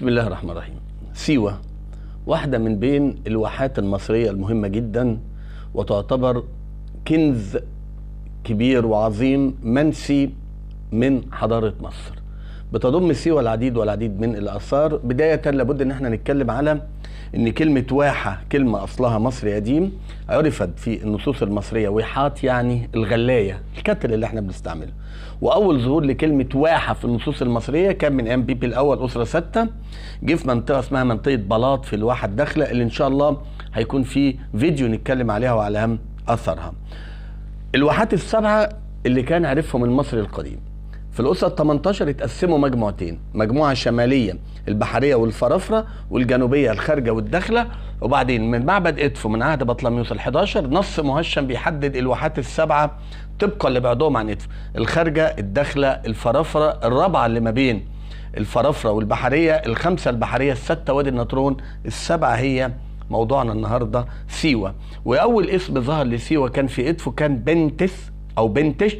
بسم الله الرحمن الرحيم سيوة واحدة من بين الواحات المصرية المهمة جدا وتعتبر كنز كبير وعظيم منسي من حضارة مصر بتضم سيوة العديد والعديد من الآثار بداية لابد ان احنا نتكلم على ان كلمة واحة كلمة اصلها مصري قديم عرفت في النصوص المصرية وحات يعني الغلاية الكتل اللي احنا بنستعمله واول ظهور لكلمة واحة في النصوص المصرية كان من ام بيبي الاول اسرة ستة جه في منطقة اسمها منطقة بلاط في الواحة الداخلة اللي ان شاء الله هيكون في فيديو نتكلم عليها وعلى اهم اثرها الواحات السبعة اللي كان عرفهم المصري القديم في الأسرة ال 18 اتقسموا مجموعتين مجموعة شمالية البحرية والفرافرة والجنوبية الخارجة والداخلة وبعدين من معبد إدفو من عهد بطلميوس ال 11 نص مهشم بيحدد الواحات السبعة طبقا لبعدهم عن إدفو الخارجة الداخلة الفرافرة الرابعة اللي ما بين الفرافرة والبحرية الخمسة البحرية الستة وادي النطرون السبعة هي موضوعنا النهاردة سيوة وأول اسم ظهر لسيوة كان في إدفو كان بنتس أو بنتش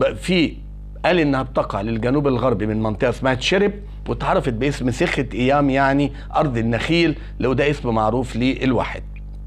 في قال انها بتقع للجنوب الغربي من منطقه اسمها تشرب واتعرفت باسم سخة ايام يعني ارض النخيل لو ده اسم معروف للواحد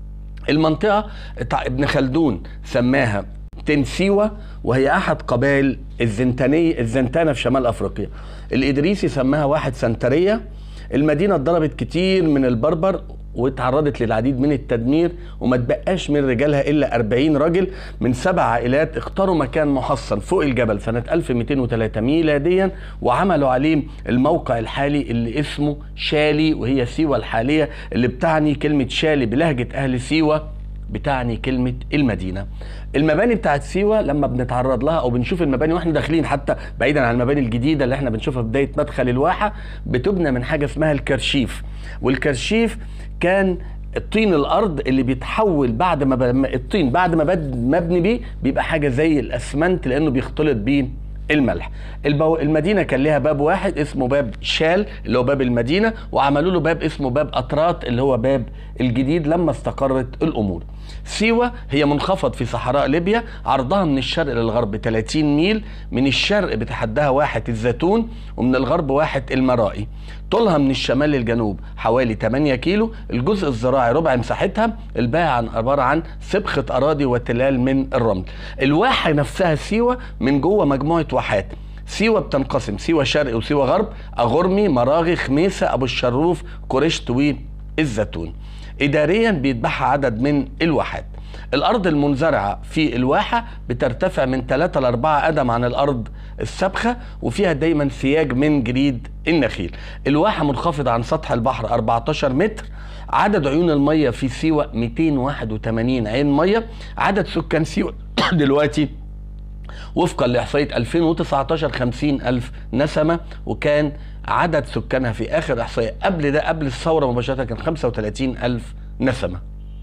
المنطقه ابن خلدون سماها تنسيوة وهي احد قبائل الزنتاني الزنتانه في شمال افريقيا الادريسي سماها واحد سنتريه المدينه اتضربت كتير من البربر واتعرضت للعديد من التدمير وما تبقاش من رجالها الا 40 راجل من سبع عائلات اختاروا مكان محصن فوق الجبل سنه 1203 ميلاديا وعملوا عليه الموقع الحالي اللي اسمه شالي وهي سيوه الحاليه اللي بتعني كلمه شالي بلهجه اهل سيوه بتعني كلمة المدينة المباني بتاعت سيوة لما بنتعرض لها او بنشوف المباني واحنا داخلين حتى بعيدا عن المباني الجديدة اللي احنا بنشوفها في بداية مدخل الواحة بتبنى من حاجة اسمها الكرشيف والكرشيف كان الطين الارض اللي بيتحول بعد ما ب... الطين بعد ما مبني بيه بيبقى حاجه زي الاسمنت لانه بيختلط بيه الملح البو... المدينه كان لها باب واحد اسمه باب شال اللي هو باب المدينه وعملوا له باب اسمه باب اطرات اللي هو باب الجديد لما استقرت الامور سيوة هي منخفض في صحراء ليبيا عرضها من الشرق للغرب 30 ميل من الشرق بتحدها واحة الزيتون ومن الغرب واحة المرائي طولها من الشمال للجنوب حوالي 8 كيلو الجزء الزراعي ربع مساحتها الباقي عن عبارة عن سبخة أراضي وتلال من الرمل الواحة نفسها سيوة من جوه مجموعة واحات سيوة بتنقسم سيوة شرق وسيوة غرب أغرمي مراغي خميسة أبو الشروف كورشت والزيتون إداريا بيتبعها عدد من الواحات الأرض المنزرعة في الواحة بترتفع من 3 ل 4 قدم عن الأرض السابخة وفيها دايما سياج من جريد النخيل الواحة منخفضة عن سطح البحر 14 متر عدد عيون المية في سيوة 281 عين مية عدد سكان سيوة دلوقتي وفقا لإحصائية 2019 50 ألف نسمة وكان عدد سكانها في آخر إحصائية قبل ده قبل الثورة مباشرة كان 35 ألف نسمة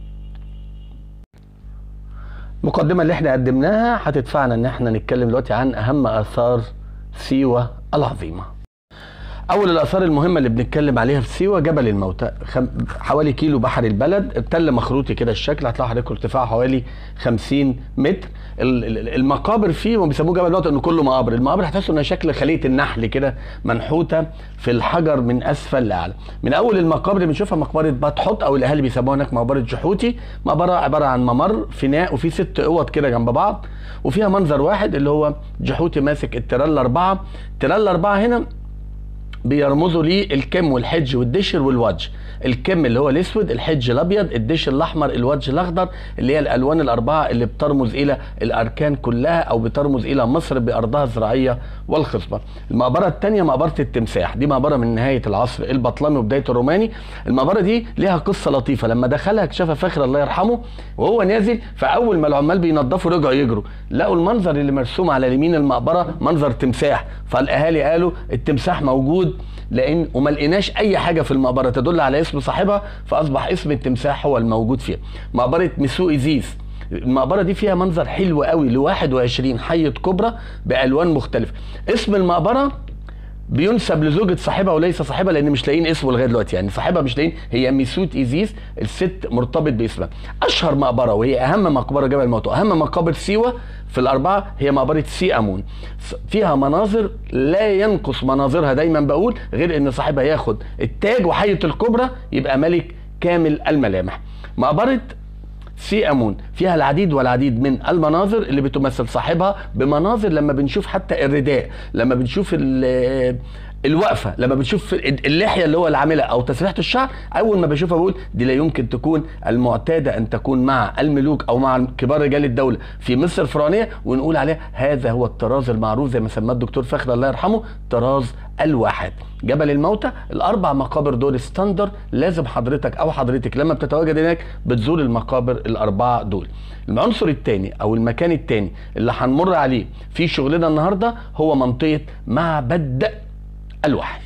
المقدمة اللي احنا قدمناها هتدفعنا ان احنا نتكلم دلوقتي عن اهم اثار سيوة العظيمة اول الاثار المهمة اللي بنتكلم عليها في سيوة جبل الموتى خم... حوالي كيلو بحر البلد التل مخروطي كده الشكل هتلاقوا حضرتك ارتفاعه حوالي 50 متر المقابر فيه بيسموه جبل الموتى انه كله مقابر المقابر هتحسوا انها شكل خليه النحل كده منحوته في الحجر من اسفل لاعلى من اول المقابر اللي بنشوفها مقبره بطحط او الاهالي بيسموها هناك مقبره جحوتي مقبره عباره عن ممر فناء وفي ست اوض كده جنب بعض وفيها منظر واحد اللي هو جحوتي ماسك الترال الاربعه الترال الاربعه هنا بيرمزوا ليه الكم والحج والدشر والوجه الكم اللي هو الاسود الحج الابيض الدش الاحمر الوجه الاخضر اللي هي الالوان الاربعه اللي بترمز الى الاركان كلها او بترمز الى مصر بارضها الزراعيه والخصبه المقبره الثانيه مقبره التمساح دي مقبره من نهايه العصر البطلمي وبدايه الروماني المقبره دي ليها قصه لطيفه لما دخلها اكتشفها فاخر الله يرحمه وهو نازل فاول ما العمال بينظفوا رجعوا يجروا لقوا المنظر اللي مرسوم على يمين المقبره منظر تمساح فالاهالي قالوا التمساح موجود لان وما لقيناش اي حاجه في المقبره تدل على اسم صاحبها فاصبح اسم التمساح هو الموجود فيها مقبره مسوق زيس المقبره دي فيها منظر حلو قوي ل 21 حيه كبرى بالوان مختلفه اسم المقبره بينسب لزوجة صاحبها وليس صاحبها لان مش لاقيين اسمه لغايه دلوقتي يعني صاحبها مش لاقيين هي ميسوت ايزيس الست مرتبط باسمها اشهر مقبره وهي اهم مقبره جبل الموت اهم مقابر سيوه في الاربعه هي مقبره سي امون فيها مناظر لا ينقص مناظرها دايما بقول غير ان صاحبها ياخد التاج وحيه الكبرى يبقى ملك كامل الملامح مقبره سي امون فيها العديد والعديد من المناظر اللي بتمثل صاحبها بمناظر لما بنشوف حتى الرداء لما بنشوف الوقفه لما بنشوف اللحيه اللي هو اللي عاملها او تسريحه الشعر اول ما بشوفها بقول دي لا يمكن تكون المعتاده ان تكون مع الملوك او مع كبار رجال الدوله في مصر الفرعونيه ونقول عليها هذا هو الطراز المعروف زي ما سماه الدكتور فخر الله يرحمه طراز الواحد جبل الموتى الاربع مقابر دول ستاندر لازم حضرتك او حضرتك لما بتتواجد هناك بتزور المقابر الاربعه دول العنصر الثاني او المكان الثاني اللي هنمر عليه في شغلنا النهارده هو منطقه معبد الوحي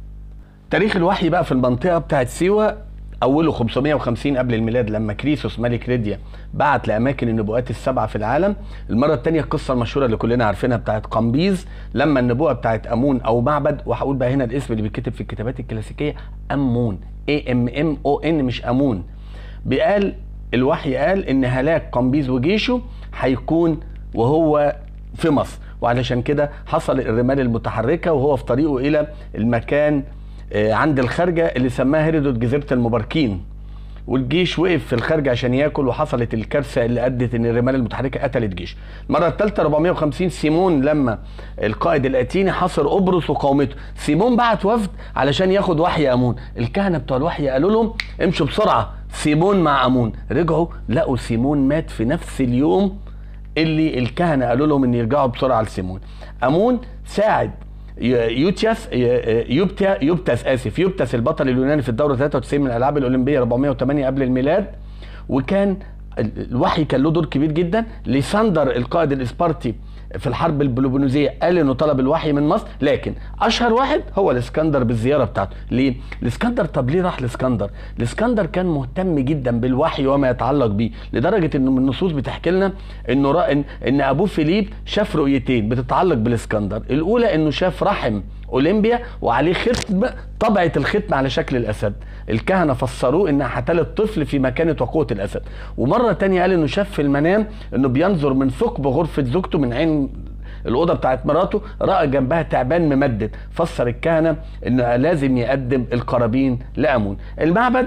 تاريخ الوحي بقى في المنطقه بتاعت سيوه اوله 550 قبل الميلاد لما كريسوس ملك ليديا بعت لاماكن النبوءات السبعه في العالم المره الثانيه القصه المشهوره اللي كلنا عارفينها بتاعت قمبيز لما النبوءه بتاعت امون او معبد وهقول بقى هنا الاسم اللي بيتكتب في الكتابات الكلاسيكيه امون اي ام ام او ان مش امون بيقال الوحي قال ان هلاك قمبيز وجيشه هيكون وهو في مصر وعلشان كده حصل الرمال المتحركه وهو في طريقه الى المكان آه، عند الخارجه اللي سماها هيرودوت جزيره المباركين والجيش وقف في الخارج عشان ياكل وحصلت الكارثه اللي ادت ان الرمال المتحركه قتلت جيش. المره الثالثه 450 سيمون لما القائد الاتيني حاصر قبرص وقومته، سيمون بعت وفد علشان ياخد وحي امون، الكهنه بتوع الوحي قالوا لهم امشوا بسرعه سيمون مع امون، رجعوا لقوا سيمون مات في نفس اليوم اللي الكهنه قالوا لهم ان يرجعوا بسرعه لسيمون امون ساعد يوتياس يوبتا يوبتاس اسف يوبتاس البطل اليوناني في الدوره 93 من الالعاب الاولمبيه 408 قبل الميلاد وكان الوحي كان له دور كبير جدا ليساندر القائد الاسبارتي في الحرب البلوبونيزيه قال انه طلب الوحي من مصر لكن اشهر واحد هو الاسكندر بالزياره بتاعته ليه الاسكندر طب ليه راح الاسكندر الاسكندر كان مهتم جدا بالوحي وما يتعلق به لدرجه انه من النصوص بتحكي لنا انه رأى ان, إن ابوه فيليب شاف رؤيتين بتتعلق بالاسكندر الاولى انه شاف رحم اولمبيا وعليه ختم طبعه الختم على شكل الاسد الكهنه فسروه انها هتلد طفل في مكانه وقوه الاسد ومره تانية قال انه شاف في المنام انه بينظر من ثقب غرفه زوجته من عين الاوضه بتاعت مراته راى جنبها تعبان ممدد فسر الكهنه انه لازم يقدم القرابين لامون المعبد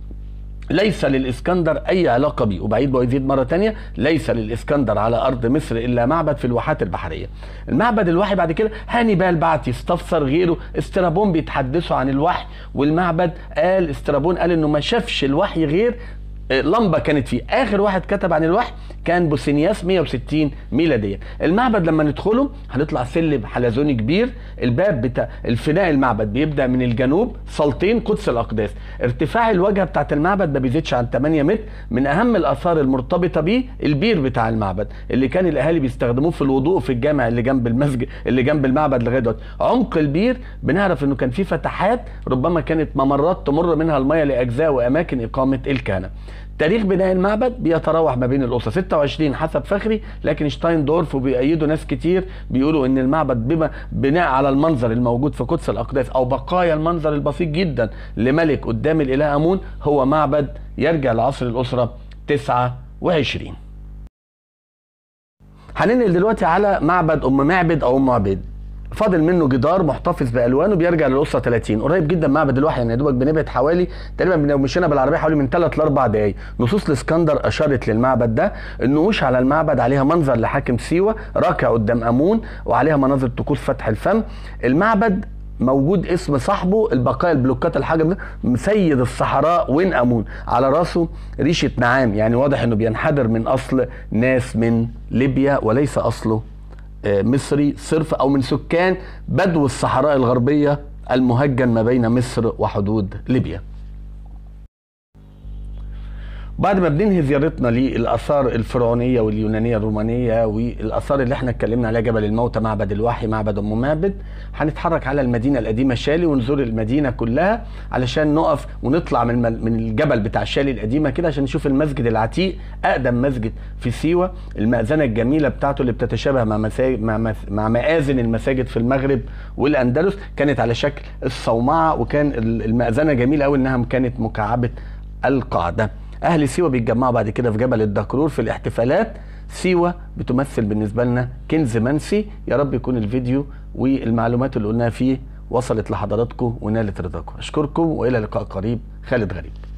ليس للإسكندر أي علاقة به وبعيد ويزيد مرة تانية ليس للإسكندر على أرض مصر إلا معبد في الواحات البحرية المعبد الوحي بعد كده هانيبال بعت يستفسر غيره استرابون بيتحدثوا عن الوحي والمعبد قال استرابون قال إنه ما شافش الوحي غير لمبه كانت فيه اخر واحد كتب عن الوحي كان بوسينياس 160 ميلاديا المعبد لما ندخله هنطلع سلم حلزوني كبير الباب بتاع الفناء المعبد بيبدا من الجنوب سلطين قدس الاقداس ارتفاع الواجهه بتاعت المعبد ما بيزيدش عن 8 متر من اهم الاثار المرتبطه بيه البير بتاع المعبد اللي كان الاهالي بيستخدموه في الوضوء في الجامع اللي جنب المسجد اللي جنب المعبد لغايه دلوقتي عمق البير بنعرف انه كان فيه فتحات ربما كانت ممرات تمر منها الميه لاجزاء واماكن اقامه الكهنه تاريخ بناء المعبد بيتراوح ما بين الاسره 26 حسب فخري لكن شتايندورف وبيأيدوا ناس كتير بيقولوا ان المعبد بما بناء على المنظر الموجود في قدس الاقداس او بقايا المنظر البسيط جدا لملك قدام الاله امون هو معبد يرجع لعصر الاسره 29 هننقل دلوقتي على معبد ام معبد او ام عبيد فاضل منه جدار محتفظ بالوانه بيرجع للاسره 30 قريب جدا معبد الوحي يعني يا دوبك بنبعد حوالي تقريبا لو مشينا بالعربيه حوالي من 3 ل 4 دقائق نصوص الاسكندر اشارت للمعبد ده النقوش على المعبد عليها منظر لحاكم سيوه راكع قدام امون وعليها مناظر طقوس فتح الفم المعبد موجود اسم صاحبه البقايا البلوكات الحجر ده سيد الصحراء وين امون على راسه ريشه نعام يعني واضح انه بينحدر من اصل ناس من ليبيا وليس اصله آه، مصري صرف او من سكان بدو الصحراء الغربيه المهجن ما بين مصر وحدود ليبيا بعد ما بننهي زيارتنا للاثار الفرعونيه واليونانيه الرومانيه والاثار اللي احنا اتكلمنا عليها جبل الموتى معبد الوحي معبد ام معبد هنتحرك على المدينه القديمه شالي ونزور المدينه كلها علشان نقف ونطلع من من الجبل بتاع شالي القديمه كده عشان نشوف المسجد العتيق اقدم مسجد في سيوه المأذنه الجميله بتاعته اللي بتتشابه مع مساجد مع مع مآذن المساجد في المغرب والاندلس كانت على شكل الصومعه وكان المأذنه جميله قوي انها كانت مكعبه القاعده اهل سيوه بيتجمعوا بعد كده في جبل الدكرور في الاحتفالات سيوة بتمثل بالنسبة لنا كنز منسي يا رب يكون الفيديو والمعلومات اللي قلناها فيه وصلت لحضراتكم ونالت رضاكم أشكركم وإلى لقاء قريب خالد غريب